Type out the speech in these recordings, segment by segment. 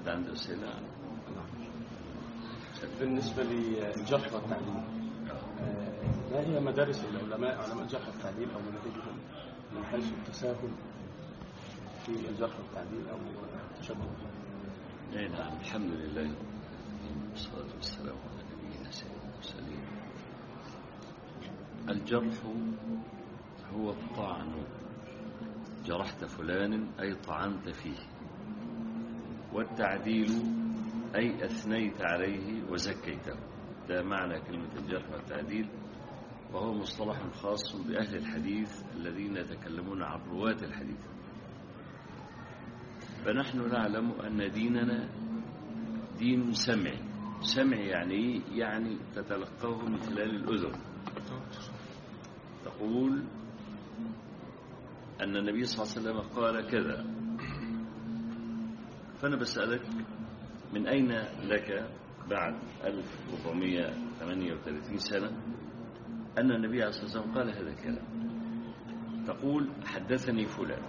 حد عنده أسئلة بالنسبة للجرح والتعديل آه، ما هي مدارس العلماء علماء الجرح والتعديل أو مناهجهم من حيث التساهل في الجرح والتعديل أو التشدد أي نعم الحمد لله والصلاة والسلام على نبينا سيدنا المرسلين الجرح هو الطعن جرحت فلان أي طعنت فيه والتعديل أي أثنيت عليه وزكيته ده معنى كلمة الجرح والتعديل وهو مصطلح خاص بأهل الحديث الذين يتكلمون عن رواة الحديث فنحن نعلم أن ديننا دين سمعي سمعي يعني إيه؟ يعني تتلقاه من خلال الأذن تقول أن النبي صلى الله عليه وسلم قال كذا فأنا بسألك من أين لك بعد 1438 سنة أن النبي عليه الصلاة والسلام قال هذا الكلام تقول حدثني فلان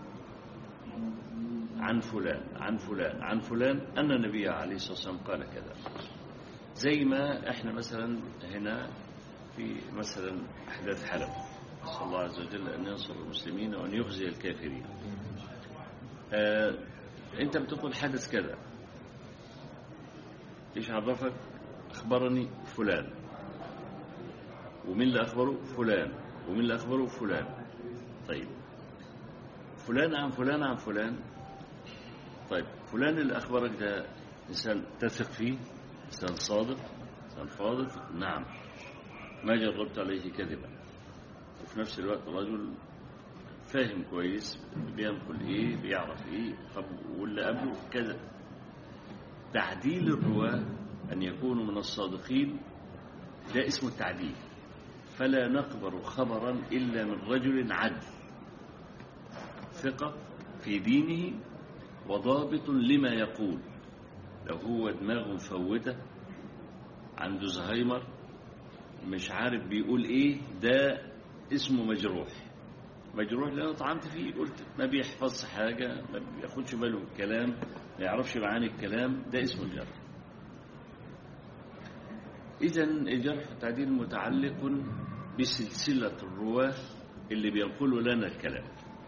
عن فلان عن فلان عن فلان أن النبي عليه الصلاة والسلام قال كذا زي ما احنا مثلا هنا في مثلا أحداث حلب نسأل الله عز وجل أن ينصر المسلمين وأن يخزي الكافرين آه أنت بتقول حدث كذا إيش عرفك أخبرني فلان ومين اللي أخبره فلان ومين اللي أخبره فلان طيب فلان عن فلان عن فلان طيب فلان اللي أخبرك ده إنسان تثق فيه إنسان صادق إنسان فاضل نعم ما جربت عليه كذبا وفي نفس الوقت رجل فاهم كويس بينقل ايه بيعرف ايه طب واللي قبله كذا تعديل الرواة أن يكونوا من الصادقين ده اسمه التعديل فلا نقبل خبرا إلا من رجل عدل ثقة في دينه وضابط لما يقول لو هو دماغه مفوتة عنده زهايمر مش عارف بيقول ايه ده اسمه مجروح مجروح لأنه طعنت فيه قلت ما بيحفظش حاجة ما بياخدش باله من الكلام ما يعرفش معاني الكلام ده اسمه الجرح إذا الجرح والتعديل متعلق بسلسلة الرواة اللي بينقلوا لنا الكلام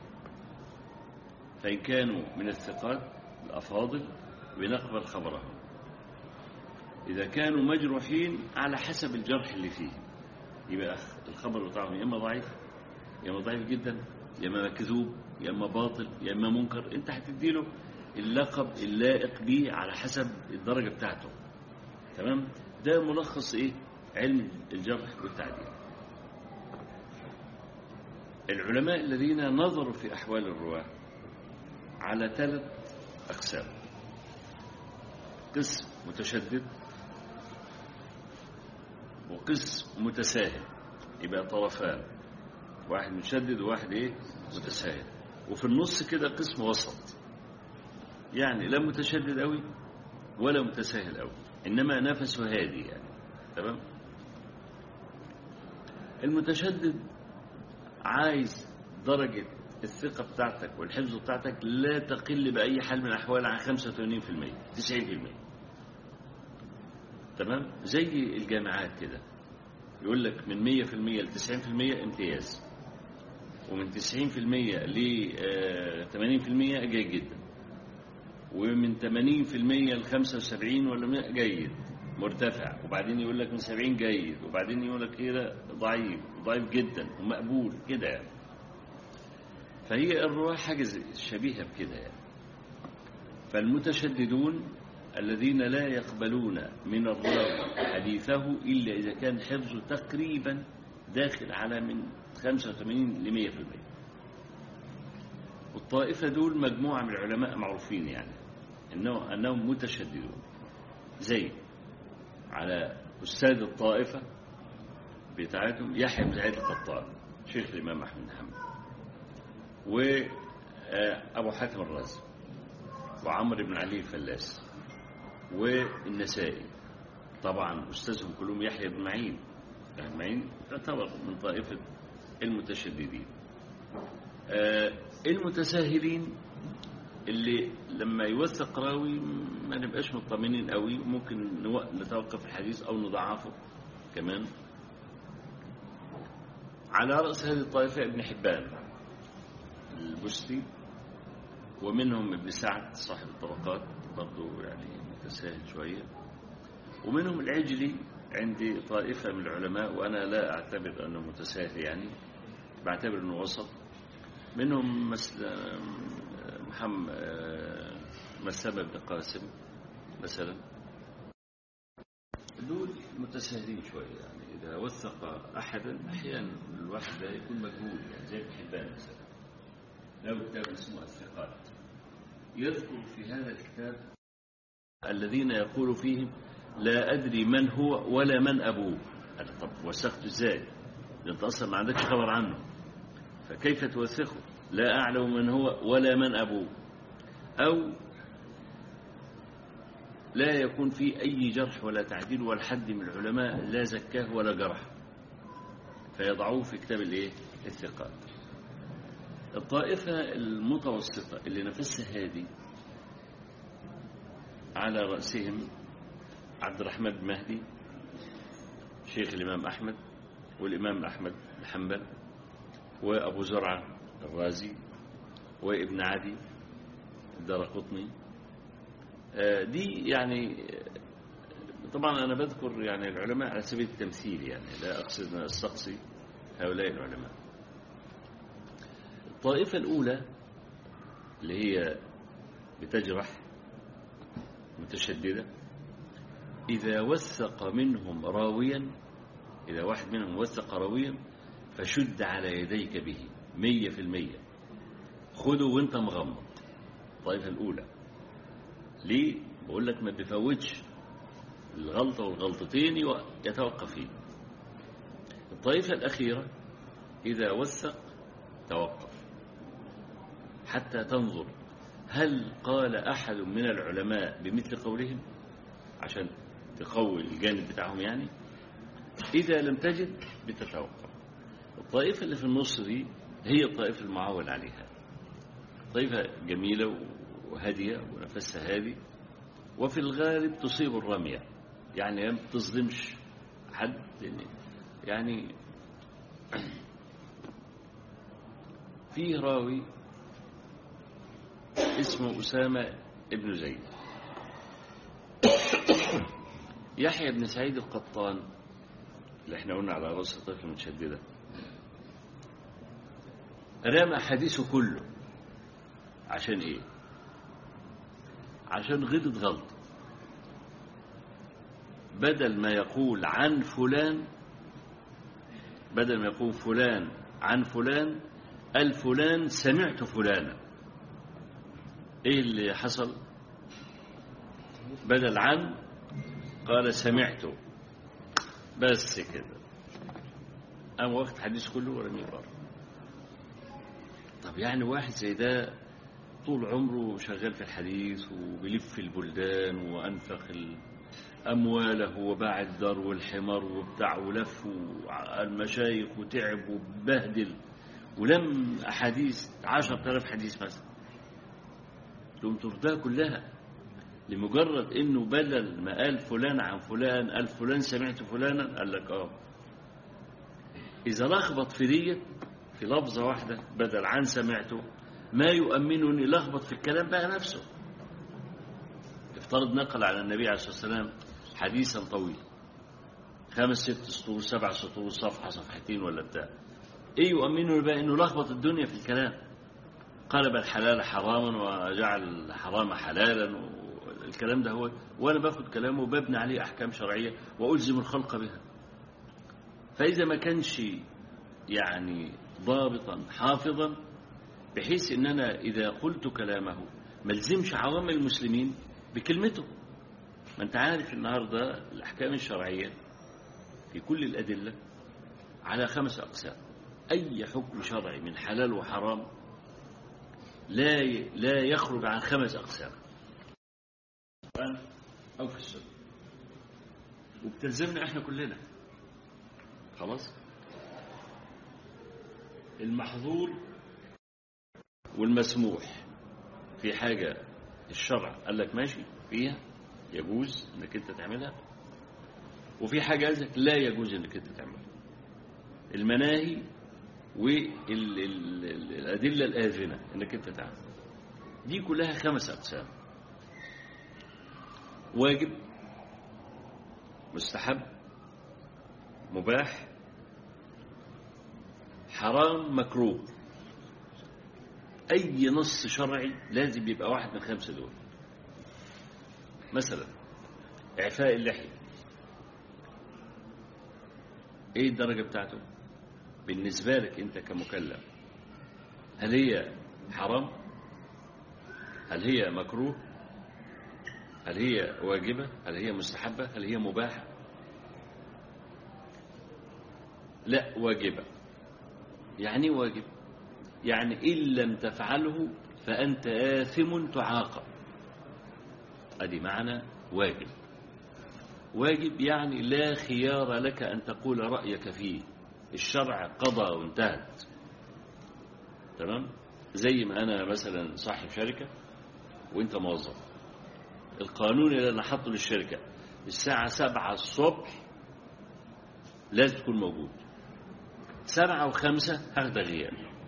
فإن كانوا من الثقات الأفاضل بنقبل خبرهم إذا كانوا مجروحين على حسب الجرح اللي فيه يبقى الخبر بتاعهم يا إما ضعيف يا إما ضعيف جدا يا إما كذوب يا إما باطل يا إما منكر أنت هتديله اللقب اللائق به على حسب الدرجة بتاعته تمام ده ملخص إيه علم الجرح والتعديل العلماء الذين نظروا في أحوال الرواة على ثلاث أقسام قسم متشدد وقسم متساهل يبقى طرفان واحد متشدد وواحد ايه متساهل وفي النص كده قسم وسط يعني لا متشدد قوي ولا متساهل قوي انما نفسه هادي يعني تمام المتشدد عايز درجة الثقة بتاعتك والحفظ بتاعتك لا تقل بأي حال من الأحوال عن 85% 90% تمام زي الجامعات كده يقول لك من 100% ل 90% امتياز ومن 90% ل 80% جيد جدا ومن 80% ل 75 ولا 100 جيد مرتفع وبعدين يقول لك من 70 جيد وبعدين يقول لك كده ضعيف ضعيف جدا ومقبول كده يعني فهي الرواة حاجة شبيهة بكده يعني فالمتشددون الذين لا يقبلون من الراوي حديثه إلا إذا كان حفظه تقريبا داخل على من 85 ل 100% والطائفة دول مجموعة من العلماء معروفين يعني إنه أنهم متشددون زي على أستاذ الطائفة بتاعتهم يحيى بن سعيد القطان شيخ الإمام أحمد بن حنبل وأبو حاتم الرازي وعمرو بن علي الفلاس والنسائي طبعا أستاذهم كلهم يحيى بن معين بن معين يعتبر من طائفة المتشددين المتساهلين اللي لما يوثق راوي ما نبقاش مطمئنين قوي ممكن نو- نتوقف الحديث أو نضعفه كمان على رأس هذه الطائفة ابن حبان البستي ومنهم ابن سعد صاحب الطبقات برضه يعني متساهل شوية ومنهم العجلي عندي طائفة من العلماء وأنا لا أعتبر أنه متساهل يعني بعتبر أنه وسط منهم مثل محمد مسامة بن قاسم مثلا دول متساهلين شوية يعني إذا وثق أحدا أحيانا الواحد ده يكون مجهول يعني زي ابن حبان مثلا له كتاب اسمه الثقات يذكر في هذا الكتاب الذين يقول فيهم لا أدري من هو ولا من أبوه قال طب وثقته إزاي ده أنت أصلا ما عندكش خبر عنه فكيف توثقه لا أعلم من هو ولا من أبوه أو لا يكون في أي جرح ولا تعديل ولا حد من العلماء لا زكاه ولا جرح فيضعوه في كتاب الايه الثقات الطائفة المتوسطة اللي نفسها هادي على رأسهم عبد الرحمن بن مهدي شيخ الإمام أحمد والإمام أحمد بن حنبل وأبو زرعة الرازي وابن عدي الدرقطني دي يعني طبعا أنا بذكر يعني العلماء على سبيل التمثيل يعني لا أقصد أن أستقصي هؤلاء العلماء الطائفة الأولى اللي هي بتجرح متشددة إذا وثق منهم راويا إذا واحد منهم وثق راويا فشد على يديك به مية في المية خده وانت مغمض الطائفة الأولى ليه؟ بقول لك ما بيفوتش الغلطة والغلطتين يتوقف فيه الطائفة الأخيرة إذا وثق توقف حتى تنظر هل قال أحد من العلماء بمثل قولهم عشان تقوي الجانب بتاعهم يعني إذا لم تجد بتتوقف الطائفة اللي في النص دي هي الطائفة المعول عليها طائفة جميلة وهادية ونفسها هادي وفي الغالب تصيب الرمية يعني ما بتظلمش حد يعني فيه راوي اسمه أسامة ابن زيد يحيى بن سعيد القطان اللي احنا قلنا على رأس الطائفة المتشددة رمى حديثه كله عشان ايه عشان غلط غلط بدل ما يقول عن فلان بدل ما يقول فلان عن فلان قال فلان سمعت فلانا ايه اللي حصل بدل عن قال سمعت بس كده قام واخد حديث كله ورميه بره طب يعني واحد زي ده طول عمره شغال في الحديث وبيلف البلدان وأنفق أمواله وباع الدار والحمار وبتاع ولف المشايخ وتعب وبهدل ولم أحاديث عشر تلاف حديث مثلا تقوم ترضاها كلها لمجرد انه بدل ما قال فلان عن فلان قال فلان سمعت فلانا قال لك اه اذا لخبط في ديت في لفظه واحده بدل عن سمعته ما يؤمنه ان يلخبط في الكلام بقى نفسه افترض نقل على النبي عليه الصلاه والسلام حديثا طويل خمس ست سطور سبع سطور صفحه صفحتين ولا بتاع ايه يؤمنه بقى انه لخبط الدنيا في الكلام قلب الحلال حراما وجعل الحرام حلالا الكلام ده هو وانا باخد كلامه وببني عليه احكام شرعيه والزم الخلق بها فاذا ما كانش يعني ضابطا حافظا بحيث ان انا اذا قلت كلامه ما الزمش عوام المسلمين بكلمته ما انت عارف النهارده الاحكام الشرعيه في كل الادله على خمس اقسام اي حكم شرعي من حلال وحرام لا لا يخرج عن خمس اقسام أو في السنة وبتلزمنا احنا كلنا خلاص المحظور والمسموح في حاجة الشرع قال لك ماشي فيها يجوز انك انت تعملها وفي حاجة قال لك لا يجوز انك انت تعملها المناهي والأدلة الآذنة انك انت تعمل دي كلها خمس أقسام واجب مستحب مباح حرام مكروه أي نص شرعي لازم يبقى واحد من الخمسة دول مثلا إعفاء اللحية إيه الدرجة بتاعته بالنسبة لك أنت كمكلف هل هي حرام هل هي مكروه هل هي واجبة هل هي مستحبة هل هي مباحة لا واجبة يعني واجب يعني إن لم تفعله فأنت آثم تعاقب أدي معنى واجب واجب يعني لا خيار لك أن تقول رأيك فيه الشرع قضى وانتهت تمام زي ما أنا مثلا صاحب شركة وانت موظف القانون اللي أنا حاطه للشركة الساعة سبعة الصبح لازم تكون موجود سبعة وخمسة هاخد غياب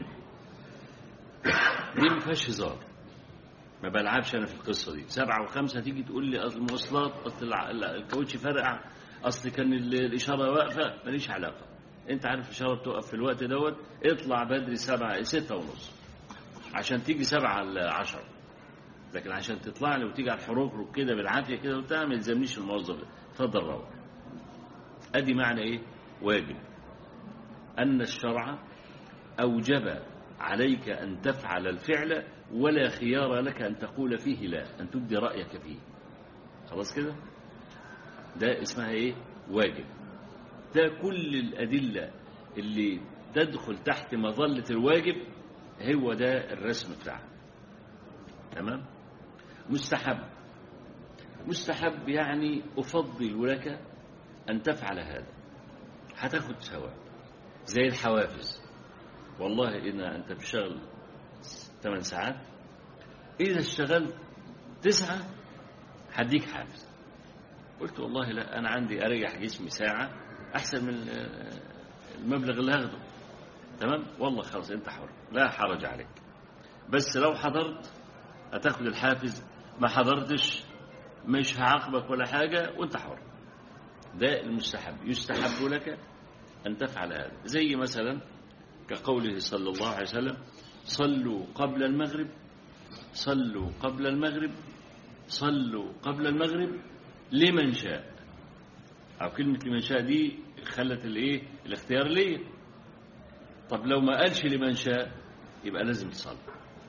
دي ما فيهاش هزار ما بلعبش انا في القصه دي سبعة وخمسة تيجي تقول لي اصل المواصلات اصل الكاوتش فرقع اصل كان الاشاره واقفه ماليش علاقه انت عارف الاشاره بتوقف في الوقت دوت اطلع بدري سبعة ستة ونص عشان تيجي سبعة عشر لكن عشان تطلع لي وتيجي على الحروف كده بالعافيه كده وبتاع ما يلزمنيش الموظف اتفضل روح ادي معنى ايه واجب ان الشرع اوجب عليك أن تفعل الفعل ولا خيار لك أن تقول فيه لا أن تبدي رأيك فيه خلاص كده ده اسمها إيه واجب ده كل الأدلة اللي تدخل تحت مظلة الواجب هو ده الرسم بتاعها تمام مستحب مستحب يعني أفضل لك أن تفعل هذا هتاخد ثواب زي الحوافز والله إن أنت بتشتغل 8 ساعات إذا اشتغلت تسعة هديك حافز قلت والله لا أنا عندي أريح جسمي ساعة أحسن من المبلغ اللي هاخده تمام والله خلاص أنت حر لا حرج عليك بس لو حضرت هتاخد الحافز ما حضرتش مش هعاقبك ولا حاجة وانت حر ده المستحب يستحب لك أن تفعل هذا زي مثلا كقوله صلى الله عليه وسلم صلوا قبل المغرب صلوا قبل المغرب صلوا قبل المغرب لمن شاء أو كلمة لمن شاء دي خلت الايه الاختيار ليه طب لو ما قالش لمن شاء يبقى لازم تصلي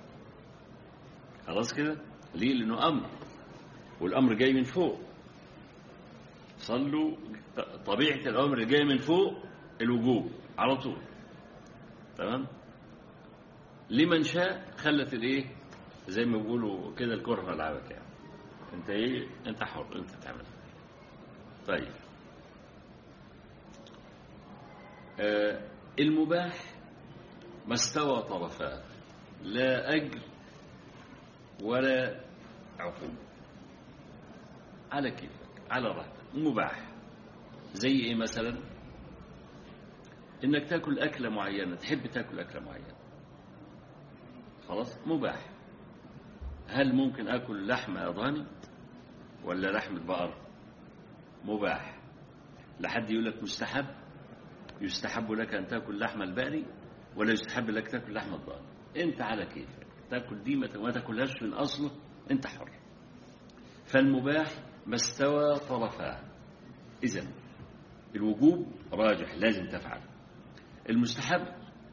خلاص كده ليه لأنه أمر والأمر جاي من فوق صلوا طبيعة الأمر جاي من فوق الوجوب على طول تمام لمن شاء خلت الايه زي ما بيقولوا كده الكره لعبك يعني انت ايه انت حر انت تعمل طيب آه المباح ما استوى طرفاه لا اجر ولا عقوبه على كيفك على راحتك مباح زي ايه مثلا انك تاكل اكله معينه تحب تاكل اكله معينه خلاص مباح هل ممكن اكل لحم اضاني ولا لحم بقر مباح لحد يقول لك مستحب يستحب لك ان تاكل لحم البقري ولا يستحب لك تاكل لحم الضاني انت على كيفك تاكل دي ما تاكلهاش من اصله انت حر فالمباح ما استوى طرفاه اذا الوجوب راجح لازم تفعل المستحب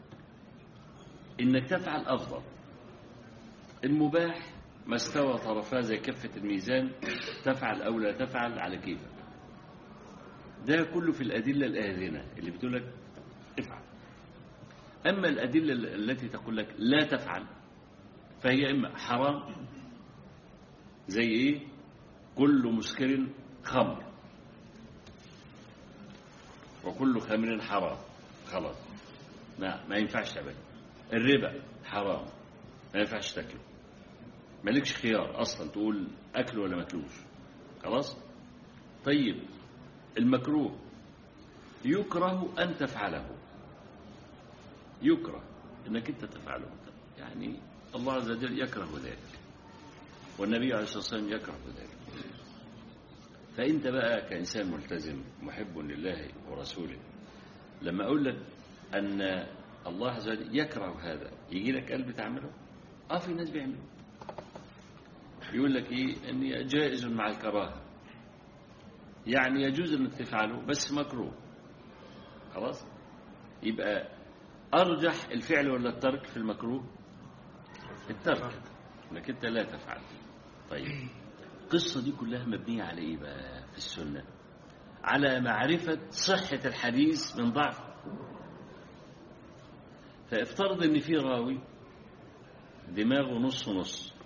انك تفعل افضل المباح ما استوى طرفاه زي كفة الميزان تفعل أو لا تفعل على كيفك ده كله في الأدلة الآذنة اللي بتقول لك افعل أما الأدلة التي تقول لك لا تفعل فهي إما حرام زي إيه كل مسكر خمر وكل خمر حرام خلاص ما ما ينفعش تعمل الربا حرام ما ينفعش تاكله مالكش خيار اصلا تقول اكل ولا ماكلوش خلاص طيب المكروه يكره ان تفعله يكره انك انت تفعله يعني الله عز وجل يكره ذلك والنبي عليه الصلاه والسلام يكره ذلك فانت بقى كانسان ملتزم محب لله ورسوله لما اقول لك ان الله عز وجل يكره هذا يجي لك قلب تعمله اه في ناس بيعملوا يقول لك ايه ان جائز مع الكراهه يعني يجوز انك تفعله بس مكروه خلاص يبقى ارجح الفعل ولا الترك في المكروه الترك انك انت لا تفعل طيب القصه دي كلها مبنيه على ايه بقى في السنه على معرفه صحه الحديث من ضعف فافترض ان في راوي دماغه نص نص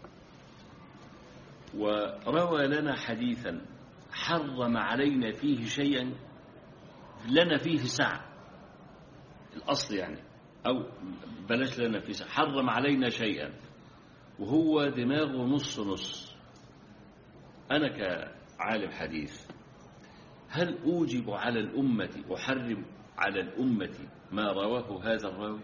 وروى لنا حديثا حرم علينا فيه شيئا لنا فيه سعة الأصل يعني أو بلاش لنا فيه سعة حرم علينا شيئا وهو دماغه نص نص أنا كعالم حديث هل أوجب على الأمة أحرم على الأمة ما رواه هذا الراوي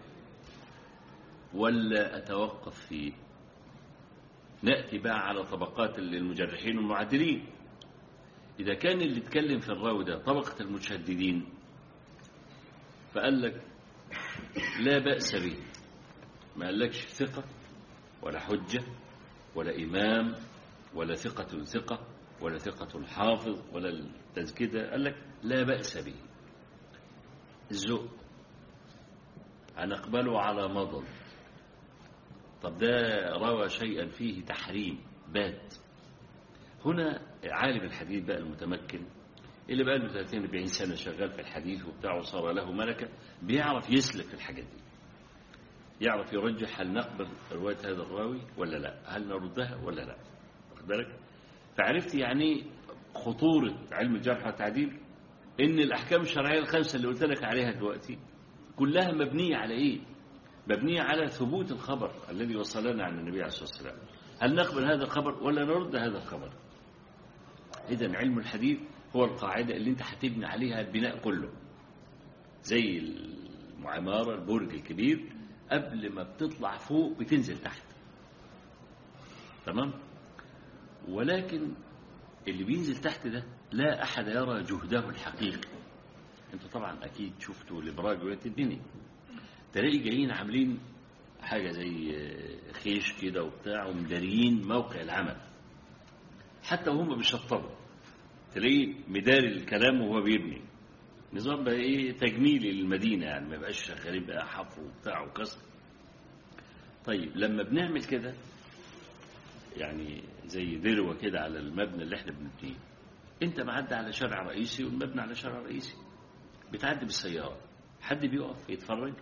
ولا أتوقف فيه نأتي بقى على طبقات المجرحين والمعدلين إذا كان اللي اتكلم في الراوي ده طبقة المتشددين فقال لك لا بأس به ما قالكش ثقة ولا حجة ولا إمام ولا ثقة ثقة ولا ثقة حافظ ولا التزكية قال لك لا بأس به الذوق هنقبله على مضض طب ده روى شيئا فيه تحريم بات هنا عالم الحديث بقى المتمكن اللي بقى له 30 40 سنه شغال في الحديث وبتاع وصار له ملكه بيعرف يسلك في الحاجات دي يعرف يرجح هل نقبل روايه هذا الراوي ولا لا هل نردها ولا لا واخد بالك فعرفت يعني خطوره علم الجرح والتعديل ان الاحكام الشرعيه الخمسه اللي قلت لك عليها دلوقتي كلها مبنيه على ايه مبنيه على ثبوت الخبر الذي وصلنا عن النبي عليه الصلاه والسلام هل نقبل هذا الخبر ولا نرد هذا الخبر إذا علم الحديث هو القاعدة اللي أنت هتبني عليها البناء كله زي المعمارة البرج الكبير قبل ما بتطلع فوق بتنزل تحت تمام ولكن اللي بينزل تحت ده لا أحد يرى جهده الحقيقي انتوا طبعا أكيد شفتوا الإبراج وقت الدنيا تلاقي جايين عاملين حاجة زي خيش كده وبتاع ومداريين موقع العمل حتى وهم بيشطبوا تلاقيه مداري الكلام وهو بيبني نظام بقى ايه تجميلي للمدينه يعني ما يبقاش شغالين بقى حفر وبتاع وكسر طيب لما بنعمل كده يعني زي ذروه كده على المبنى اللي احنا بنبنيه انت معدي على شارع رئيسي والمبنى على شارع رئيسي بتعدي بالسياره حد بيقف يتفرج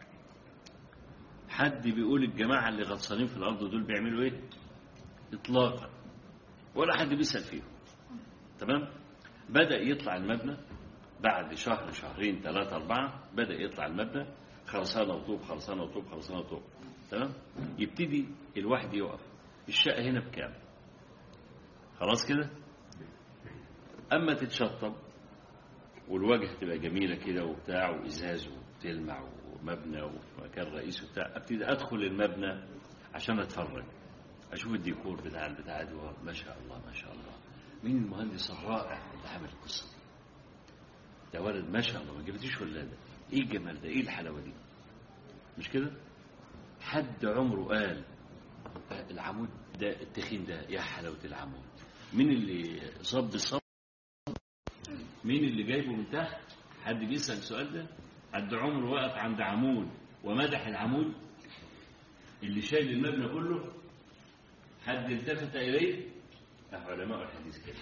حد بيقول الجماعه اللي غطسانين في الارض دول بيعملوا ايه اطلاقا ولا حد بيسال فيهم تمام بدأ يطلع المبنى بعد شهر شهرين ثلاثة أربعة بدأ يطلع المبنى خرسانة وطوب خرسانة وطوب خرسانة وطوب تمام يبتدي الواحد يقف الشقة هنا بكام خلاص كده أما تتشطب والواجهة تبقى جميلة كده وبتاع وإزاز وتلمع ومبنى وفي مكان رئيس وبتاع أبتدي أدخل المبنى عشان أتفرج أشوف الديكور بتاع البتاع ده ما شاء الله ما شاء الله مين المهندس الرائع اللي عمل القصه دي ده ولد ما شاء الله ما جبتيش ولاده ايه الجمال ده ايه الحلاوه دي مش كده حد عمره قال العمود ده التخين ده يا حلاوه العمود مين اللي صب الصب مين اللي جايبه من تحت حد بيسال السؤال ده حد عمره وقف عند عمود ومدح العمود اللي شايل المبنى كله حد التفت اليه علماء الحديث كده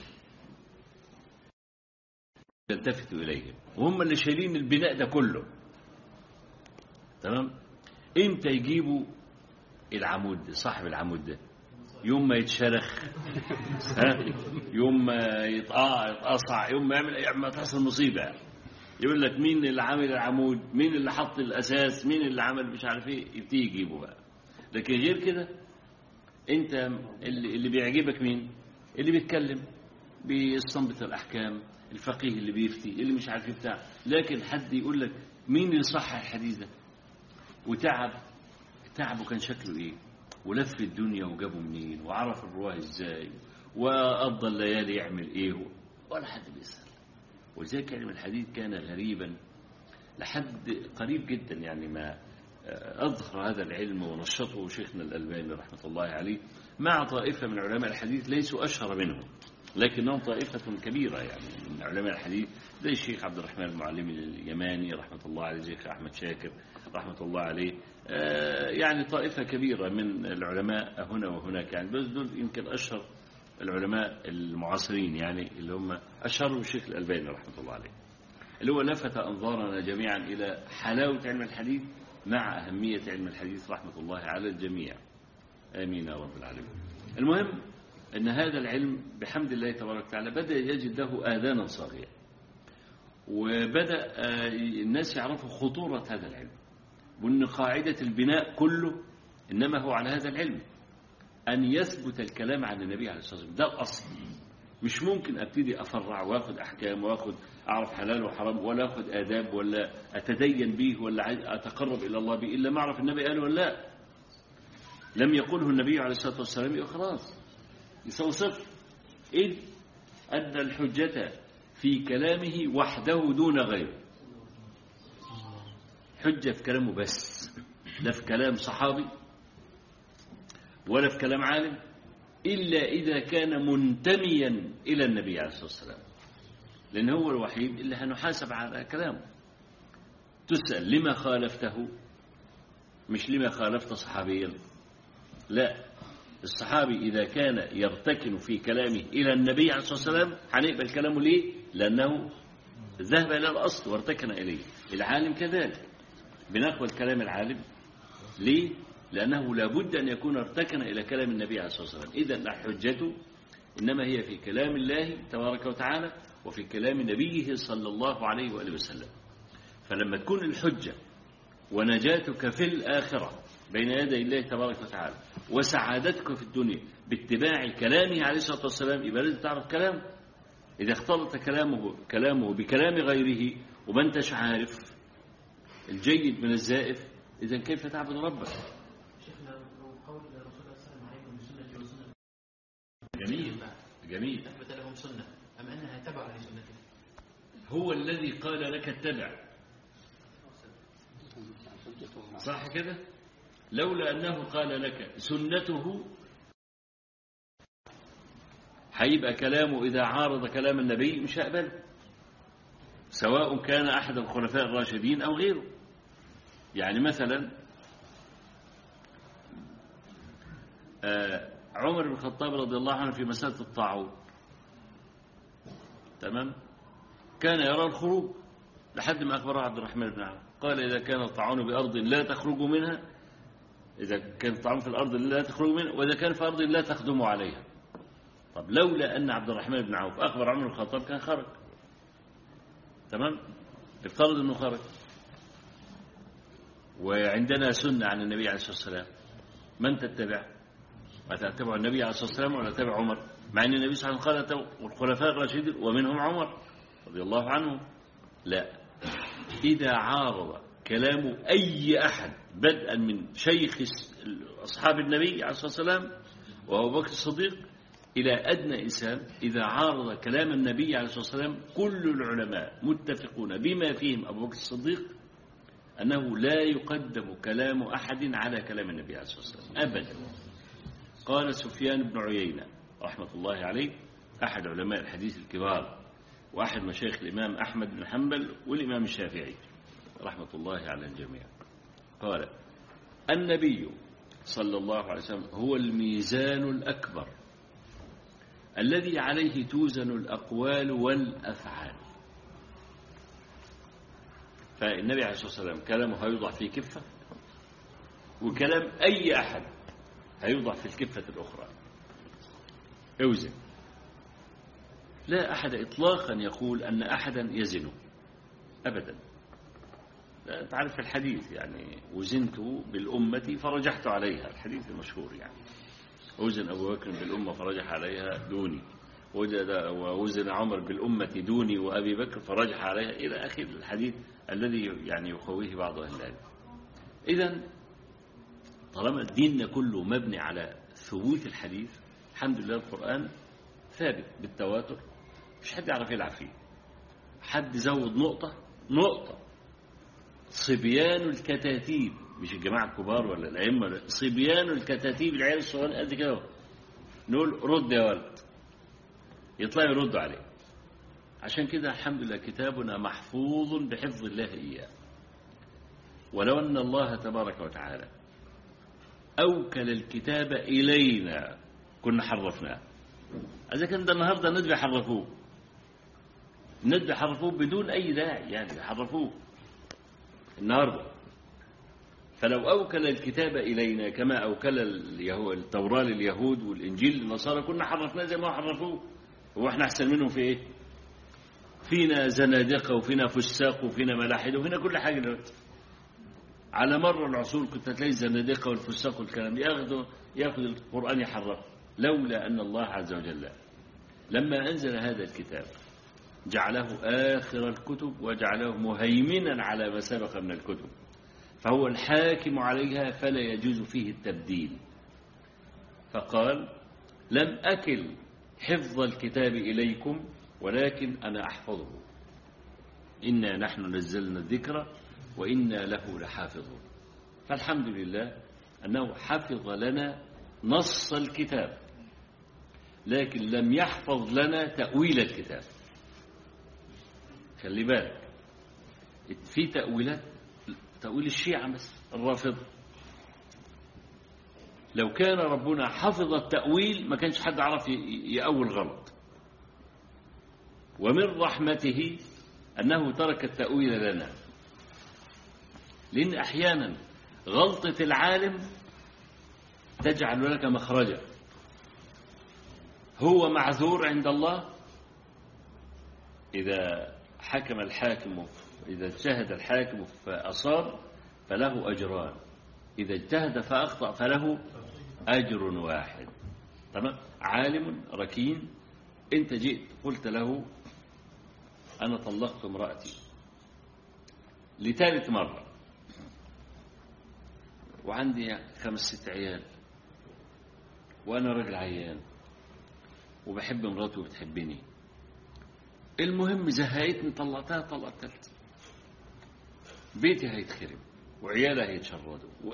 يلتفتوا إليهم وهم اللي شايلين البناء ده كله تمام امتى يجيبوا العمود صاحب العمود ده يوم ما يتشرخ ها يوم ما يتقطع يتقصع يوم ما يعمل ما تحصل مصيبه يقول لك مين اللي عامل العمود مين اللي حط الاساس مين اللي عمل مش عارف ايه يبتدي يجيبه بقى لكن غير كده انت اللي, اللي بيعجبك مين اللي بيتكلم بيستنبط الاحكام الفقيه اللي بيفتي اللي مش عارف إيه بتاع لكن حد يقول لك مين اللي صح الحديث ده وتعب تعبه كان شكله ايه ولف الدنيا وجابه منين وعرف الرواه ازاي وقضى الليالي يعمل ايه ولا حد بيسأل ولذلك علم الحديث كان غريبا لحد قريب جدا يعني ما أظهر هذا العلم ونشطه شيخنا الألباني رحمة الله عليه مع طائفة من علماء الحديث ليسوا أشهر منهم لكنهم طائفة كبيرة يعني من علماء الحديث زي الشيخ عبد الرحمن المعلمي اليماني رحمة الله عليه الشيخ أحمد شاكر رحمة الله عليه يعني طائفة كبيرة من العلماء هنا وهناك يعني بس دول يمكن أشهر العلماء المعاصرين يعني اللي هم أشهروا الشيخ الألباني رحمة الله عليه اللي هو لفت أنظارنا جميعا إلى حلاوة علم الحديث مع أهمية علم الحديث رحمة الله على الجميع آمين يا رب العالمين المهم أن هذا العلم بحمد الله تبارك وتعالى بدأ يجد له آذانا صاغية وبدأ الناس يعرفوا خطورة هذا العلم وأن قاعدة البناء كله إنما هو على هذا العلم أن يثبت الكلام عن النبي عليه الصلاة والسلام ده الأصل مش ممكن أبتدي أفرع وأخذ أحكام وأخذ أعرف حلال وحرام ولا أخذ آداب ولا أتدين به ولا أتقرب إلى الله به إلا ما أعرف النبي قال ولا لا لم يقله النبي عليه الصلاة والسلام يبقى خلاص يساوي صفر إذ أن الحجة في كلامه وحده دون غيره حجة في كلامه بس لا في كلام صحابي ولا في كلام عالم إلا إذا كان منتميا إلى النبي عليه الصلاة والسلام لأن هو الوحيد اللي هنحاسب على كلامه تسأل لما خالفته مش لما خالفت صحابيا لا الصحابي إذا كان يرتكن في كلامه إلى النبي عليه الصلاة والسلام هنقبل كلامه ليه لأنه ذهب إلى الأصل وارتكن إليه العالم كذلك بنقبل كلام العالم ليه لأنه لابد أن يكون ارتكن إلى كلام النبي عليه الصلاة والسلام إذا الحجة إنما هي في كلام الله تبارك وتعالى وفي كلام نبيه صلى الله عليه وآله وسلم فلما تكون الحجة ونجاتك في الآخرة بين يدي الله تبارك وتعالى وسعادتك في الدنيا باتباع كلامه عليه الصلاة والسلام يبقى لازم تعرف كلامه إذا اختلط كلامه كلامه بكلام غيره وما انتش عارف الجيد من الزائف إذا كيف تعبد ربك جميل جميل أثبت لهم سنة أم أنها تبع لسنته هو الذي قال لك اتبع صح كده لولا أنه قال لك سنته هيبقى كلامه إذا عارض كلام النبي مش هقبله سواء كان أحد الخلفاء الراشدين أو غيره يعني مثلا عمر بن الخطاب رضي الله عنه في مسألة الطاعون تمام كان يرى الخروج لحد ما أخبره عبد الرحمن بن عوف قال إذا كان الطاعون بأرض لا تخرج منها إذا كان الطاعون في الأرض لا تخرج منها وإذا كان في أرض لا تخدم عليها طب لولا أن عبد الرحمن بن عوف أخبر عمر بن الخطاب كان خرج تمام افترض أنه خرج وعندنا سنة عن النبي عليه الصلاة والسلام من تتبع أتتبع النبي عليه الصلاة والسلام ولا تتبع عمر مع أن النبي صلى الله عليه وسلم قال والخلفاء الراشدين ومنهم عمر رضي الله عنه لا إذا عارض كلام أي أحد بدءا من شيخ أصحاب النبي عليه الصلاة والسلام وأبو بكر الصديق إلى أدنى إنسان إذا عارض كلام النبي عليه الصلاة والسلام كل العلماء متفقون بما فيهم أبو بكر الصديق أنه لا يقدم كلام أحد على كلام النبي عليه الصلاة والسلام أبدا قال سفيان بن عيينة رحمة الله عليه أحد علماء الحديث الكبار وأحد مشايخ الإمام أحمد بن حنبل والإمام الشافعي رحمة الله على الجميع قال النبي صلى الله عليه وسلم هو الميزان الأكبر الذي عليه توزن الأقوال والأفعال فالنبي عليه الصلاة والسلام كلامه هيوضع في كفة وكلام أي أحد هيوضع في الكفة الأخرى اوزن لا أحد إطلاقا يقول أن أحدا يزن أبدا لا تعرف الحديث يعني وزنت بالأمة فرجحت عليها الحديث المشهور يعني وزن أبو بكر بالأمة فرجح عليها دوني وجد ووزن عمر بالأمة دوني وأبي بكر فرجح عليها إلى آخر الحديث الذي يعني يقويه بعض أهل العلم إذا طالما ديننا كله مبني على ثبوت الحديث الحمد لله القرآن ثابت بالتواتر مش حد يعرف يلعب فيه حد زود نقطة نقطة صبيان الكتاتيب مش الجماعة الكبار ولا الأئمة لا. صبيان الكتاتيب العيال الصغيرين قد كده نقول رد يا ولد يطلعوا يردوا عليه عشان كده الحمد لله كتابنا محفوظ بحفظ الله إياه ولو أن الله تبارك وتعالى أوكل الكتاب إلينا كنا حرفناه إذا كان ده النهاردة الندب حرفوه الندب حرفوه بدون أي داعي يعني حرفوه النهاردة فلو أوكل الكتاب إلينا كما أوكل اليهود التوراة لليهود والإنجيل للنصارى كنا حرفناه زي ما حرفوه هو احنا أحسن منهم في إيه فينا زنادقة وفينا فساق وفينا ملاحد وفينا كل حاجة دلوقتي على مر العصور كنت تلاقي الزنادقة والفساق والكلام ياخذوا ياخذ القرآن يحرف لولا أن الله عز وجل لما أنزل هذا الكتاب جعله آخر الكتب وجعله مهيمنا على ما سبق من الكتب فهو الحاكم عليها فلا يجوز فيه التبديل فقال لم أكل حفظ الكتاب إليكم ولكن أنا أحفظه إنا نحن نزلنا الذكر وإنا له لحافظون فالحمد لله أنه حفظ لنا نص الكتاب لكن لم يحفظ لنا تأويل الكتاب خلي بالك في تأويلات تأويل الشيعة بس الرافضة لو كان ربنا حفظ التأويل ما كانش حد عرف يأول غلط ومن رحمته أنه ترك التأويل لنا لأن أحيانا غلطة العالم تجعل لك مخرجا هو معذور عند الله إذا حكم الحاكم إذا اجتهد الحاكم فأصاب فله أجران إذا اجتهد فأخطأ فله أجر واحد تمام عالم ركين أنت جئت قلت له أنا طلقت امرأتي لثالث مرة وعندي خمس ست عيال وأنا راجل عيان وبحب مراتي وبتحبني المهم زهقتني طلعتها طلقت ثالثة بيتي هيتخرب وعيالها هيتشردوا و...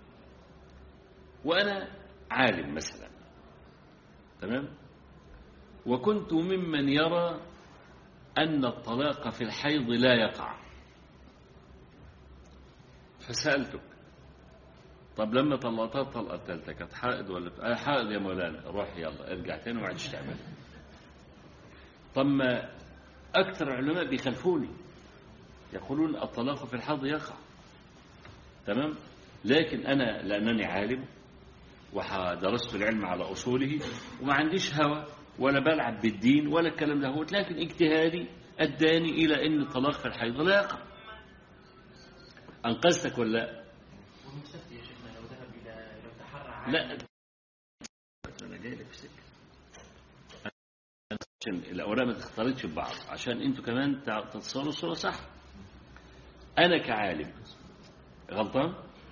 وأنا عالم مثلا تمام وكنت ممن يرى أن الطلاق في الحيض لا يقع فسألتك طب لما طلقتها الطلقة الثالثة كانت حائض ولا آه حائض يا مولانا روح يلا ارجع تاني وما عادش تعمل طب ما أكثر العلماء بيخلفوني يقولون الطلاق في الحيض يقع تمام لكن أنا لأنني عالم ودرست العلم على أصوله وما عنديش هوى ولا بلعب بالدين ولا الكلام ده لكن اجتهادي أداني إلى أن الطلاق في الحيض لا يقع أنقذتك ولا لا والمستفتي يا شيخنا لو ذهب إلى لو تحرى عالم لا أنا جاي لك في سكة عشان الأوراق ما تختلطش ببعض عشان أنتوا كمان تتصوروا الصورة صح أنا كعالم غلطان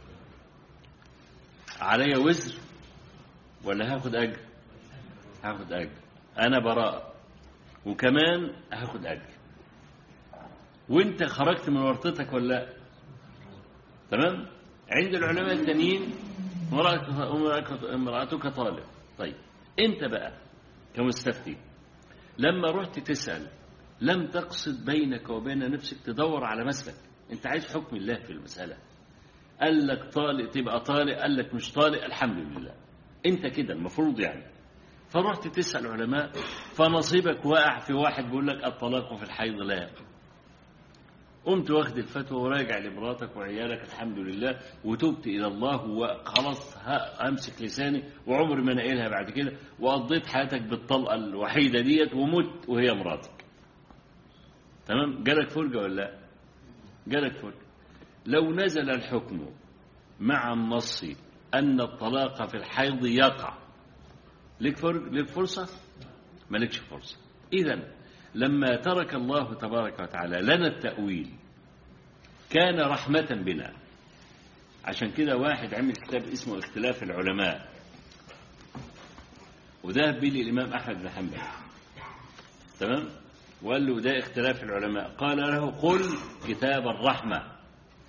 علي وزر ولا هاخد أجر هاخد أجر أنا براءة وكمان هاخد أجر وانت خرجت من ورطتك ولا لا تمام عند العلماء التانيين امرأتك امرأتك طالب طيب انت بقى كمستفتي لما رحت تسأل لم تقصد بينك وبين نفسك تدور على مسلك انت عايز حكم الله في المسألة قال لك طالق تبقى طالق قال لك مش طالق الحمد لله انت كده المفروض يعني فرحت تسأل علماء فنصيبك واقع في واحد بيقول لك الطلاق في الحيض لا يقع قمت واخد الفتوى وراجع لمراتك وعيالك الحمد لله وتبت إلى الله وخلاص أمسك لساني وعمري ما نقلها بعد كده وقضيت حياتك بالطلقة الوحيدة ديت ومت وهي مراتك تمام جالك فرجة ولا لا جالك فرجة لو نزل الحكم مع النص أن الطلاق في الحيض يقع لك فر- لك فرصة مالكش فرصة إذا لما ترك الله تبارك وتعالى لنا التأويل كان رحمة بنا عشان كده واحد عمل كتاب اسمه اختلاف العلماء وذهب به الإمام أحمد بن حنبل تمام وقال له ده اختلاف العلماء قال له قل كتاب الرحمة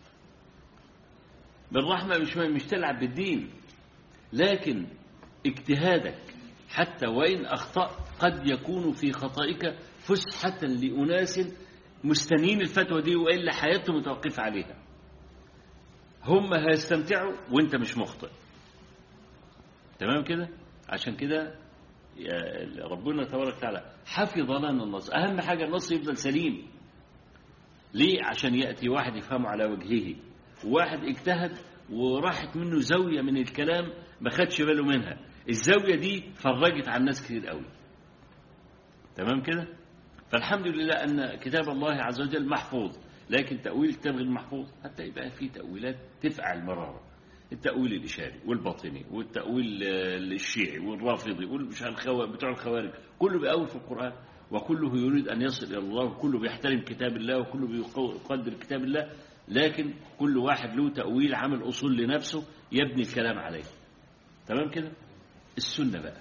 بالرحمة مش مش تلعب بالدين لكن اجتهادك حتى وإن أخطأت قد يكون في خطئك فسحة لأناس مستنين الفتوى دي وإلا حياتهم متوقفة عليها هم هيستمتعوا وانت مش مخطئ تمام كده عشان كده يا ربنا تبارك وتعالى حفظ لنا النص أهم حاجة النص يفضل سليم ليه عشان يأتي واحد يفهمه على وجهه وواحد اجتهد وراحت منه زاوية من الكلام ما خدش باله منها الزاوية دي فرجت عن ناس كتير قوي تمام كده فالحمد لله أن كتاب الله عز وجل محفوظ لكن تأويل الكتاب غير محفوظ حتى يبقى فيه تأويلات تفقع المرارة التأويل الإشاري والباطني والتأويل آه، الشيعي والرافضي والمش الخوا بتوع الخوارج كله بيأول في القرآن وكله يريد أن يصل إلى الله وكله بيحترم كتاب الله وكله بيقدر كتاب الله لكن كل واحد له تأويل عامل أصول لنفسه يبني الكلام عليه تمام كده السنة بقى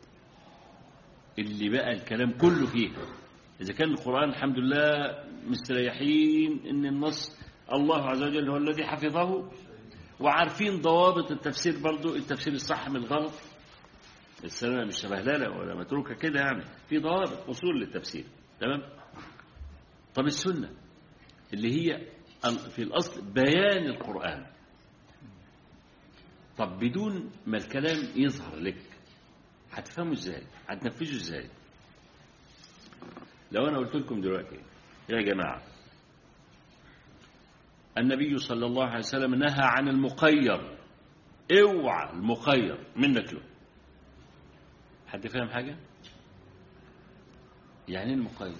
اللي بقى الكلام كله فيها إذا كان القرآن الحمد لله مستريحين إن النص الله عز وجل هو الذي حفظه وعارفين ضوابط التفسير برضو التفسير الصح من الغلط السنة مش سبهللة ولا متروكة كده يعني في ضوابط أصول للتفسير تمام طب السنة اللي هي ال- في الأصل بيان القرآن طب بدون ما الكلام يظهر لك هتفهمه ازاي هتنفذه ازاي لو انا قلت لكم دلوقتي يا جماعه النبي صلى الله عليه وسلم نهى عن المقير اوعى المقير منك له حد فاهم حاجه يعني ايه المقير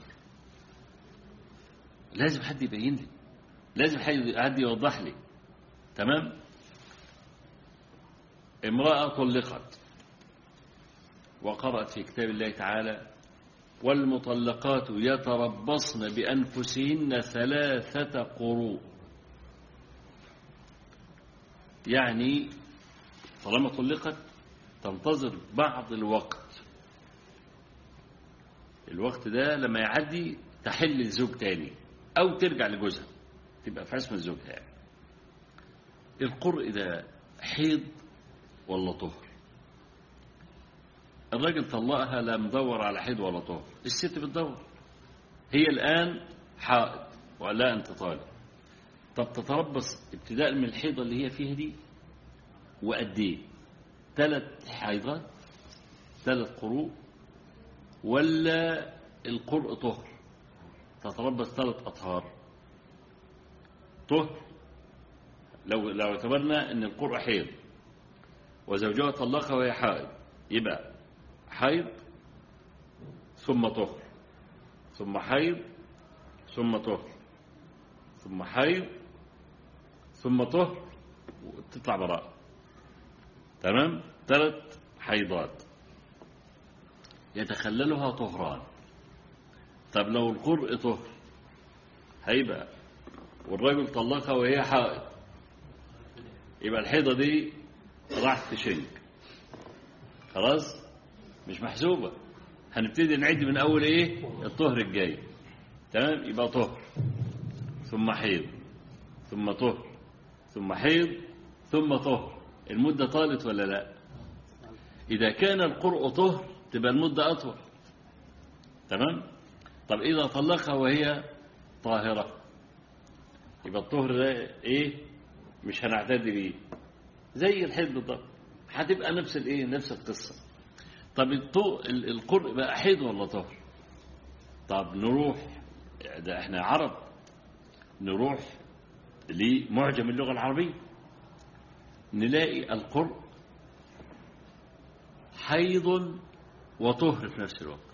لازم حد يبين لي لازم حد حد يوضح لي تمام امراه طلقت وقرأت في كتاب الله تعالى والمطلقات يتربصن بأنفسهن ثلاثة قروء يعني طالما طلقت تنتظر بعض الوقت الوقت ده لما يعدي تحل الزوج تاني أو ترجع لجوزها تبقى في عصمة زوجها يعني القرء ده حيض ولا طهر الراجل طلقها لا مدور على حيض ولا طهر الست بتدور هي الآن حائض ولا أنت طالب طب تتربص ابتداء من الحيضة اللي هي فيها دي وقد ايه ثلاث حيضات ثلاث قروء ولا القرء طهر تتربص ثلاث أطهار طهر لو لو اعتبرنا ان القرء حيض وزوجها طلقها وهي حائض يبقى حيض ثم طهر ثم حيض ثم طهر ثم حيض ثم طهر وتطلع براءة تمام ثلاث حيضات يتخللها طهران طب لو القرء طهر هيبقى والرجل طلقها وهي حائض يبقى الحيضة دي راح تشنك خلاص مش محسوبة هنبتدي نعد من أول إيه الطهر الجاي تمام يبقى طهر ثم حيض ثم طهر ثم حيض ثم طهر المدة طالت ولا لا إذا كان القرء طهر تبقى المدة أطول تمام طب إذا طلقها وهي طاهرة يبقى الطهر ده إيه مش هنعتد بيه زي الحيض بالضبط هتبقى نفس الايه نفس القصه طب الطو... القرء بقى حيض ولا طهر طب نروح ده احنا عرب نروح لمعجم اللغه العربيه نلاقي القرء حيض وطهر في نفس الوقت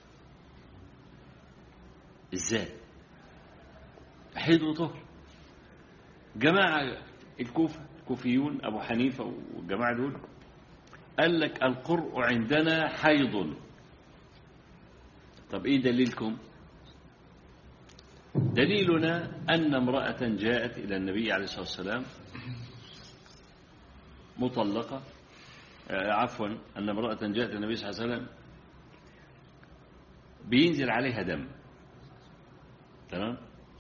ازاي حيض وطهر جماعه الكوفه الكوفيون ابو حنيفه والجماعه دول قال لك القرء عندنا حيض طب ايه دليلكم دليلنا ان امراه جاءت الى النبي عليه الصلاه والسلام مطلقه آه، عفوا ان امراه جاءت الى النبي صلى الله عليه وسلم بينزل عليها دم تمام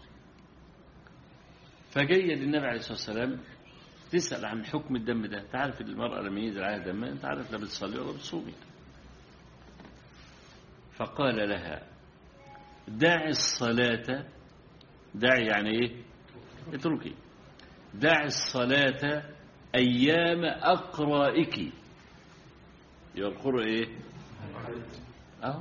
فجايه للنبي عليه الصلاه والسلام تسال عن حكم الدم ده تعرف المراه لما ينزل عليها دم انت عارف لا بتصلي ولا بتصومي فقال لها دع الصلاه دع يعني ايه اتركي دع الصلاه ايام اقرائك يبقى القرء ايه اهو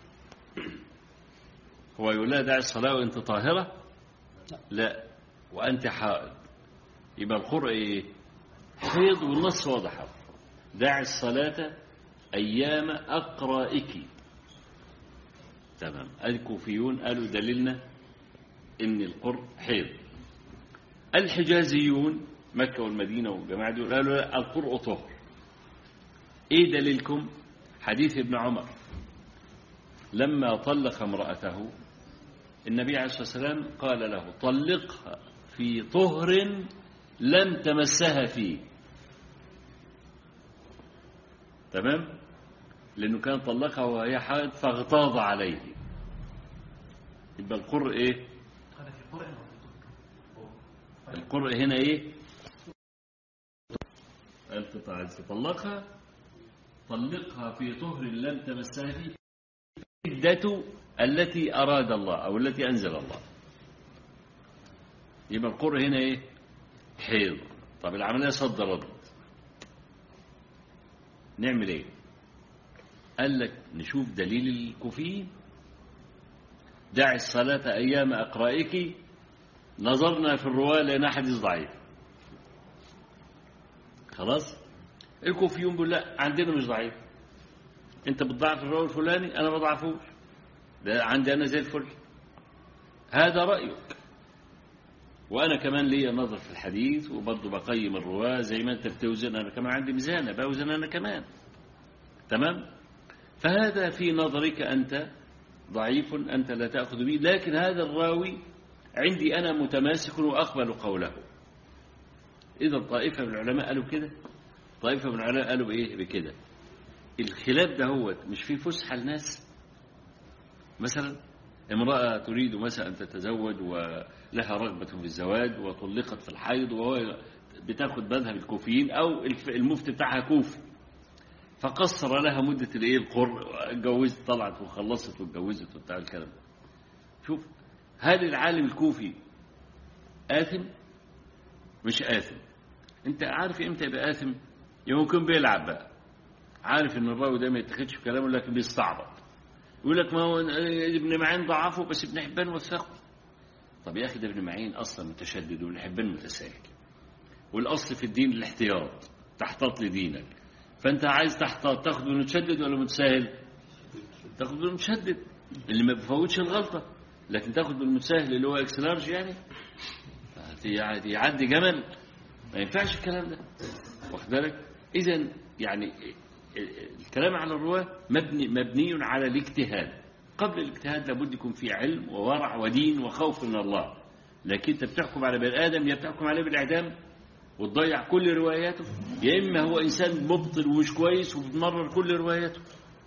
هو يقول لها دع الصلاة وأنت طاهرة لا وأنت حائض يبقى القرء إيه حيض والنص واضح دع الصلاة أيام أقرائك تمام الكوفيون قالوا دليلنا إن القرء حيض الحجازيون مكة والمدينة والجماعة دول قالوا لا القرء طهر إيه دليلكم حديث ابن عمر لما طلق امرأته النبي عليه الصلاة والسلام قال له طلقها في طهر لم تمسها فيه تمام لأنه كان طلقها وهي حائض فاغتاظ عليه يبقى القرء ايه هذا في القرآن وفي القرء هنا ايه قالت عايز تطلقها طلقها في طهر لم تمسها فيه العدة التي أراد الله أو التي أنزل الله يبقى القرء هنا إيه حيض طب العملية صد رد نعمل إيه قال لك نشوف دليل الكوفيين دع الصلاة أيام أقرائك نظرنا في الرواة لأنها حديث ضعيف خلاص الكوفيون بيقول لا عندنا مش ضعيف انت بتضعف الراوي الفلاني انا ما بضعفوش ده عندي انا زي الفل هذا رايك وانا كمان ليا نظر في الحديث وبرضه بقيم الرواه زي ما انت بتوزن انا كمان عندي ميزانه بوزن انا كمان تمام فهذا في نظرك انت ضعيف انت لا تاخذ به لكن هذا الراوي عندي انا متماسك واقبل قوله اذا طائفه من العلماء قالوا كده طائفه من العلماء قالوا بايه بكده الخلاف ده هو مش فيه فسحة لناس مثلا امرأة تريد مثلا أن تتزوج ولها رغبة في الزواج وطلقت في الحيض وهو بتاخد مذهب الكوفيين أو الف- المفتي بتاعها كوفي فقصر لها مدة الايه القر اتجوزت طلعت وخلصت واتجوزت وبتاع الكلام ده. شوف هل العالم الكوفي آثم؟ مش آثم انت عارف امتى يبقى آثم؟ يوم يكون بيلعب بقى عارف ان الراوي ده ما يتخدش في كلامه لكن بيستعبط يقول لك ما هو ابن معين ضعفه بس ابن حبان وثقه طب يا اخي ده ابن معين اصلا متشدد وابن حبان متساهل والاصل في الدين الاحتياط تحتاط لدينك فانت عايز تحتاط تاخد بالمتشدد ولا متساهل تاخد بالمتشدد اللي ما بيفوتش الغلطه لكن تاخد بالمتساهل اللي هو اكس لارج يعني يعني يعدي جمل ما ينفعش الكلام ده واخد بالك اذا يعني الكلام على الرواة مبني مبني على الاجتهاد قبل الاجتهاد لابد يكون في علم وورع ودين وخوف من الله لكن انت بتحكم على بني ادم يا بتحكم عليه بالاعدام وتضيع كل رواياته يا اما هو انسان مبطل ومش كويس وبتمرر كل رواياته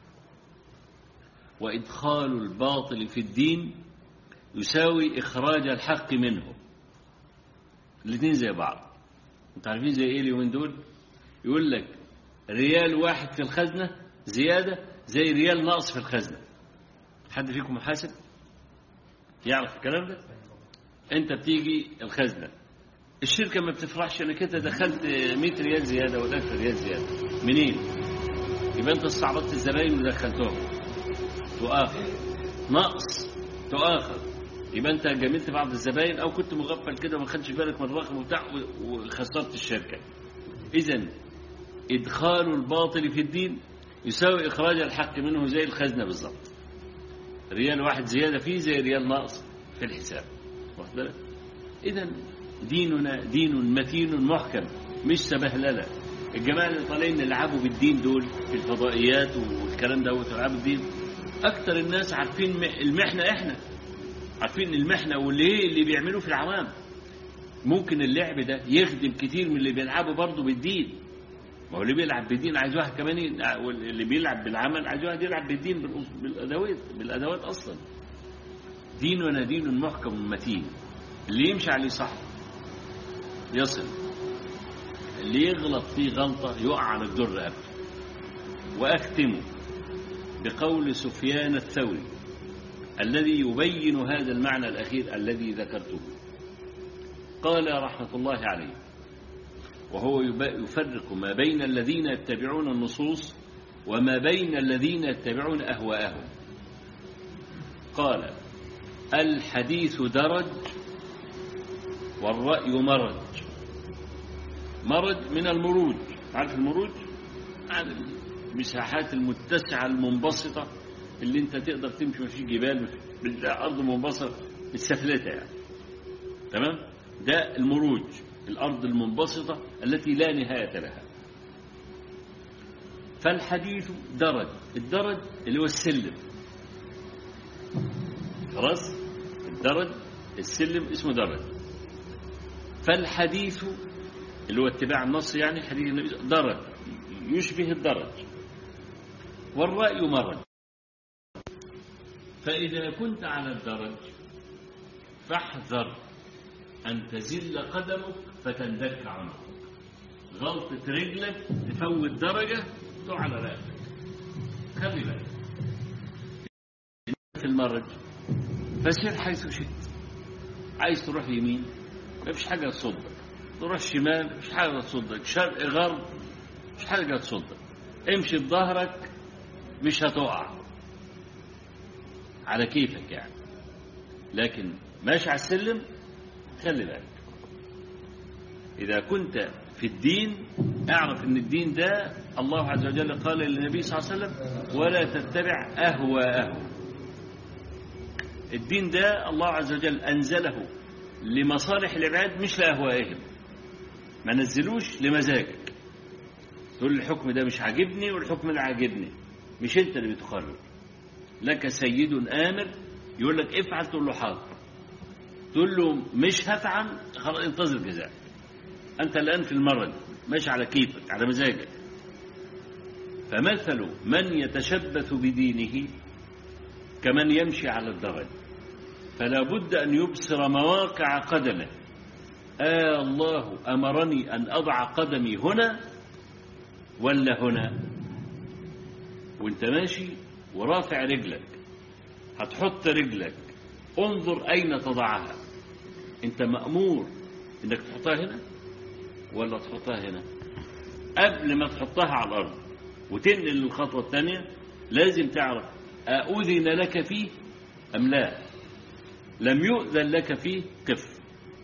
وادخال الباطل في الدين يساوي اخراج الحق منه الاثنين زي بعض انتوا عارفين زي ايه اليومين دول يقول لك ريال واحد في الخزنة زيادة زي ريال ناقص في الخزنة حد فيكم محاسب يعرف الكلام ده انت بتيجي الخزنة الشركة ما بتفرحش انك انت دخلت 100 ريال زيادة ولا 1000 ريال زيادة منين يبقى انت استعبطت الزباين ودخلتهم تؤاخذ نقص تؤاخذ يبقى انت جملت بعض الزباين او كنت مغفل كده وما خدش بالك من الرقم وبتاع وخسرت الشركه اذا ادخال الباطل في الدين يساوي اخراج الحق منه زي الخزنه بالظبط ريال واحد زياده فيه زي ريال ناقص في الحساب واخد بالك اذا ديننا دين متين محكم مش سبهلله الجماعة اللي طالعين يلعبوا بالدين دول في الفضائيات والكلام ده ويلعبوا الدين أكتر الناس عارفين م- المحنة إحنا عارفين المحنة واللي إيه اللي بيعملوه في العوام ممكن اللعب ده يخدم كتير من اللي بيلعبوا برضه بالدين ما هو اللي بيلعب بالدين عايز واحد كمان ي- واللي بيلعب بالعمل عايز واحد يلعب بالدين بالأص- بالأدوات بالأدوات أصلا ديننا دين محكم متين اللي يمشي عليه صح يصل اللي يغلط فيه غلطة يقع على الجر أبدا وأختم بقول سفيان الثوري الذي يبين هذا المعنى الأخير الذي ذكرته قال رحمة الله عليه وهو يب- يفرق ما بين الذين يتبعون النصوص وما بين الذين يتبعون أهواءهم قال الحديث درج والرأي مرج مرج من المروج عارف المروج عن المساحات المتسعة المنبسطة اللي انت تقدر تمشي في جبال الأرض منبسطة السفلتة يعني تمام ده المروج الأرض المنبسطة التي لا نهاية لها فالحديث درج الدرج اللي هو السلم خلاص الدرج السلم اسمه درج فالحديث اللي هو اتباع النص يعني حديث النبي درج يشبه الدرج والرأي مرج فإذا كنت على الدرج فاحذر أن تزل قدمك فتندك عنقك غلطة رجلك تفوت درجة تقع على رأسك خلي بالك في المرج فسير حيث شئت عايز تروح يمين ما فيش حاجة تصدك تروح شمال ما فيش حاجة تصدك شرق غرب مش حاجة تصدك امشي بظهرك مش هتقع على كيفك يعني لكن ماشي على السلم خلي بالك إذا كنت في الدين اعرف ان الدين ده الله عز وجل قال للنبي صلى الله عليه وسلم ولا تتبع أهواءهم الدين ده الله عز وجل أنزله لمصالح العباد مش لأهوائهم ما نزلوش لمزاجك تقول الحكم ده مش عاجبني والحكم ده عاجبني مش انت اللي بتقرر لك سيد آمر يقول لك افعل تقول له حاضر تقول له مش هفعل خلاص انتظر جزاء أنت الآن في المرض ماشي على كيفك على مزاجك فمثل من يتشبث بدينه كمن يمشي على الدرج فلا بد أن يبصر مواقع قدمه آه الله أمرني أن أضع قدمي هنا ولا هنا وانت ماشي ورافع رجلك هتحط رجلك انظر أين تضعها انت مأمور انك تحطها هنا ولا تحطها هنا قبل ما تحطها على الأرض وتنقل للخطوة الثانية لازم تعرف أؤذن لك فيه أم لا لم يؤذن لك فيه قف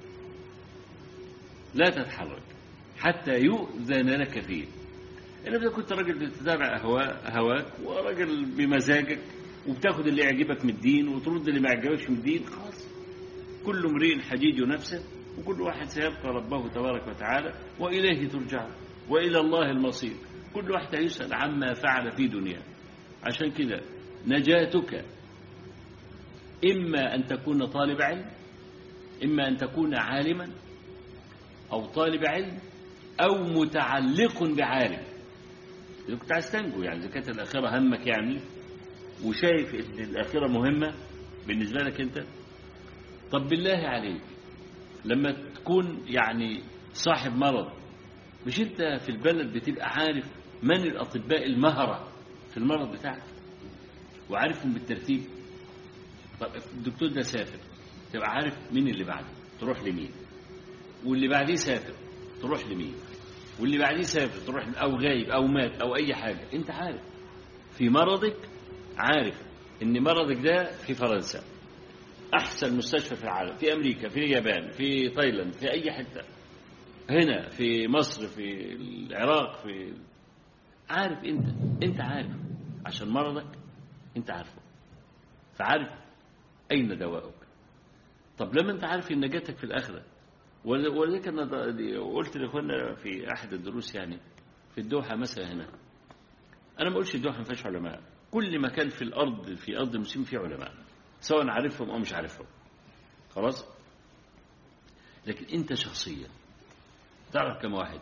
لا تتحرك حتى يؤذن لك فيه إلا إذا كنت راجل بتتابع أهواء هواك وراجل بمزاجك وبتاخد اللي يعجبك من الدين وترد اللي ما يعجبكش من الدين خلاص كل امرئ حديد نفسه وكل واحد سيلقى ربه تبارك وتعالى وإليه ترجع وإلى الله المصير كل واحد هيسأل عما فعل في دنياه عشان كده نجاتك إما أن تكون طالب علم إما أن تكون عالما أو طالب علم أو متعلق بعالم إذا كنت عايز تنجو يعني إذا كانت الآخرة همك يعني وشايف إن الآخرة مهمة بالنسبة لك أنت طب بالله عليك لما تكون يعني صاحب مرض مش أنت في البلد بتبقى عارف من الأطباء المهرة في المرض بتاعك وعارفهم بالترتيب طب الدكتور ده سافر تبقى عارف مين اللي بعده تروح لمين واللي بعديه سافر تروح لمين واللي بعديه سافر تروح او غايب او مات او اي حاجه انت عارف في مرضك عارف ان مرضك ده في فرنسا احسن مستشفى في العالم في امريكا في اليابان في تايلاند في اي حته هنا في مصر في العراق في عارف انت انت عارف عشان مرضك انت عارفه فعارف اين دواءك طب لما انت عارف ان نجاتك في الاخره ولذلك انا قلت لاخواننا في احد الدروس يعني في الدوحة مثلا هنا أنا ما أقولش الدوحة ما فيهاش علماء كل مكان في الأرض في أرض المسلمين فيه علماء سواء عارفهم أو مش عارفهم خلاص لكن أنت شخصيا تعرف كم واحد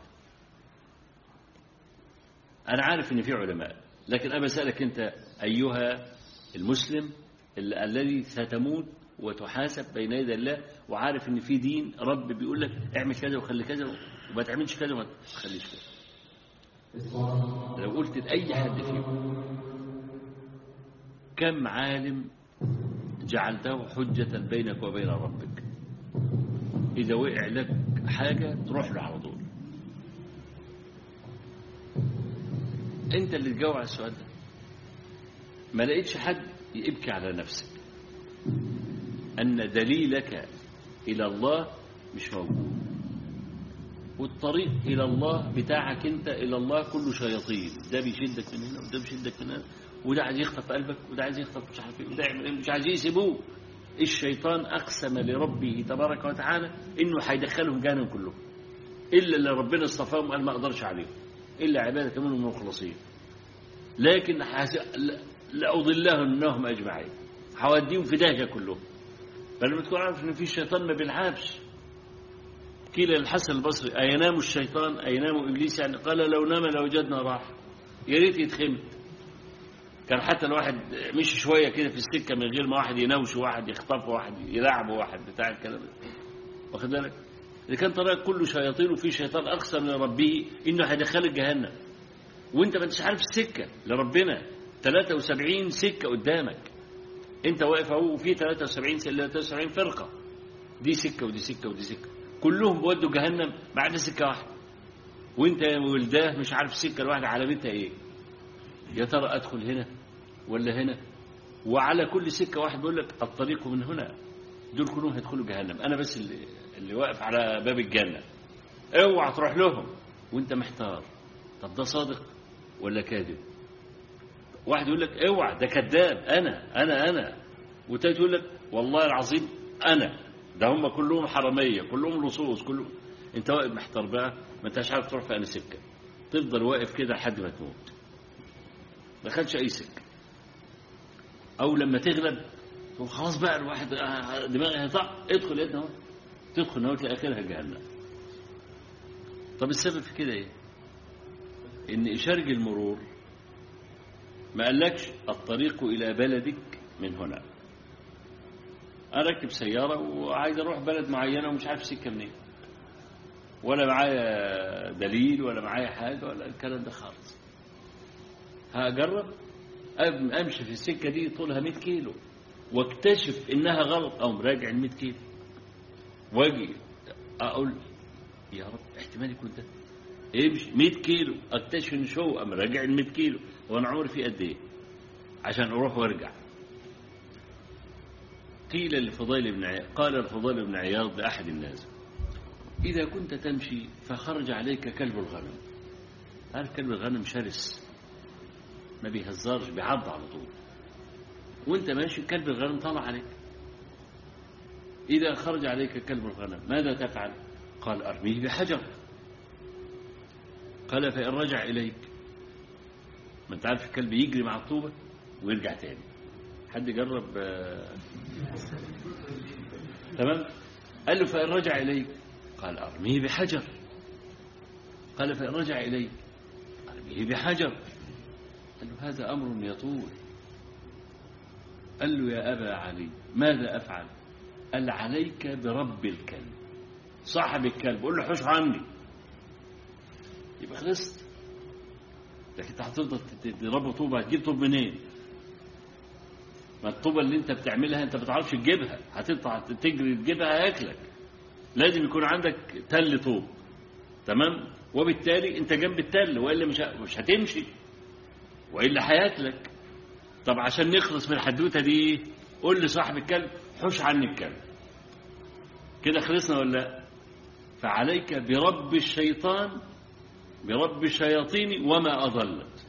أنا عارف إن في علماء لكن أنا بسألك أنت أيها المسلم ال- الذي ستموت وتحاسب بين يدي الله وعارف إن في دين رب بيقول لك اعمل كذا وخلي كذا وما تعملش كذا وما تخليش كذا لو قلت لأي حد فيكم كم عالم جعلته حجة بينك وبين ربك إذا وقع لك حاجة تروح له على طول أنت اللي تجاوب على السؤال ده ما لقيتش حد يبكي على نفسك أن دليلك إلى الله مش موجود والطريق إلى الله بتاعك أنت إلى الله كله شياطين ده بيشدك من هنا وده بيشدك من هنا وده عايز يخطف قلبك وده عايز يخطف مش عارف ايه وده يعمل ايه مش عايز يسيبوه الشيطان أقسم لربه تبارك وتعالى إنه هيدخلهم جهنم كلهم إلا اللي ربنا اصطفاهم قال ما أقدرش عليهم إلا عبادك منهم المخلصين لكن حاس... لا- لأضلهم أجمعين هوديهم في داهية كلهم فلما تكون عارف إن في شيطان ما بيلعبش قيل للحسن البصري أينام الشيطان أينام إبليس يعني قال لو نام لوجدنا راحة يا ريت يتخمت كان حتى الواحد مشي شوية كده في السكة من غير ما واحد يناوش واحد يخطفه واحد يلعبه واحد بتاع الكلام ده واخد بالك إذا كان طريق كله شياطين وفي شيطان أقسم لربه إنه هيدخلك جهنم وأنت ما انتش عارف السكة لربنا 73 سكة قدامك أنت واقف أهو وفي 73 سكة 73 فرقة دي سكة ودي سكة ودي سكة كلهم بيودوا جهنم ما عدا سكة واحدة وأنت يا ولداه مش عارف السكة الواحدة علامتها إيه يا ترى أدخل هنا ولا هنا وعلى كل سكة واحد بيقول لك الطريق من هنا دول كلهم هيدخلوا جهنم أنا بس اللي, اللي واقف على باب الجنة اوعى تروح لهم وانت محتار طب ده صادق ولا كاذب واحد يقول لك اوعى ده كذاب انا انا انا وتاني يقول لك والله العظيم انا ده هم كلهم حراميه كلهم لصوص كلهم انت واقف محتار بقى ما انتش عارف تروح في اي سكه تفضل واقف كده لحد ما تموت ما خدش اي سكه او لما تغلب تقول خلاص بقى الواحد آه، دماغي هيطق ادخل يا ابني اهو تدخل نهايه لاخرها جهنم طب السبب في كده ايه ان اشارج المرور ما قالكش الطريق الى بلدك من هنا انا راكب سياره وعايز اروح بلد معينه ومش عارف سكه منين ولا معايا دليل ولا معايا حاجه ولا الكلام ده خالص هجرب أم- امشي في السكه دي طولها 100 كيلو واكتشف انها غلط او مراجع ال 100 كيلو واجي اقول يا رب احتمال يكون ده امشي 100 كيلو اكتشف ان شو ام راجع ال 100 كيلو وانا عمري في قد ايه عشان اروح وارجع قيل للفضيل بن عياض قال الفضيل بن عياض لاحد الناس اذا كنت تمشي فخرج عليك كلب الغنم عارف كلب الغنم شرس ما بيهزرش بيعض على طول وانت ماشي كلب الغنم طلع عليك إذا خرج عليك كلب الغنم ماذا تفعل قال أرميه بحجر قال فإن رجع إليك ما انت عارف الكلب يجري مع الطوبة ويرجع تاني حد جرب آه، تمام قال له فإن رجع إليك قال أرميه بحجر قال فإن رجع إليك أرميه بحجر قال له هذا أمر يطول قال له يا أبا علي ماذا أفعل قال عليك برب الكلب صاحب الكلب قول له حوش عني يبقى خلصت لكن انت هتفضل تضربه طوبه هتجيب طوب منين؟ ما الطوبه اللي انت بتعملها انت ما بتعرفش تجيبها هتطلع تجري تجيبها هياكلك لازم يكون عندك تل طوب تمام وبالتالي انت جنب التل والا مش ه- مش هتمشي والا هياكلك طب عشان نخلص من الحدوته دي قول لصاحب الكلب حوش عني الكلب كده خلصنا ولا لا فعليك برب الشيطان برب الشياطين وما أضلت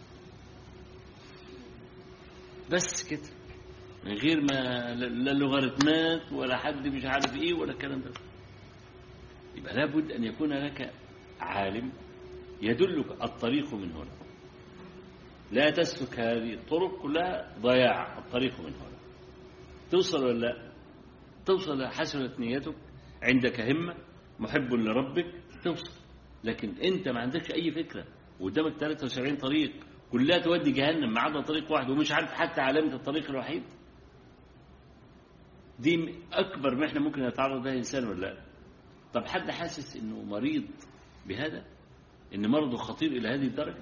بس كده من غير ما لا لوغاريتمات ولا حد مش عارف ايه ولا الكلام ده يبقى لابد ان يكون لك عالم يدلك الطريق من هنا لا تسلك هذه الطرق كلها ضياع الطريق من هنا توصل ولا لا توصل حسنت نيتك عندك همة محب لربك توصل لكن انت ما عندكش اي فكرة وقدامك 73 طريق كلها تودي جهنم ما عدا طريق واحد ومش عارف حتى علامة الطريق الوحيد دي أكبر محنة ممكن يتعرض لها إنسان ولا لا طب حد حاسس إنه مريض بهذا إن مرضه خطير إلى هذه الدرجة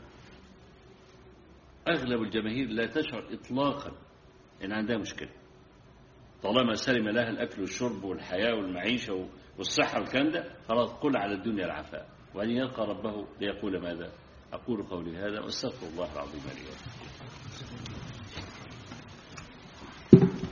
أغلب الجماهير لا تشعر إطلاقا إن عندها مشكلة طالما سلم لها الأكل والشرب والحياة والمعيشة والصحة والكلام ده خلاص قل على الدنيا العفاء وأن يلقى ربه ليقول ماذا أقول قولي هذا وأستغفر الله العظيم لي ولكم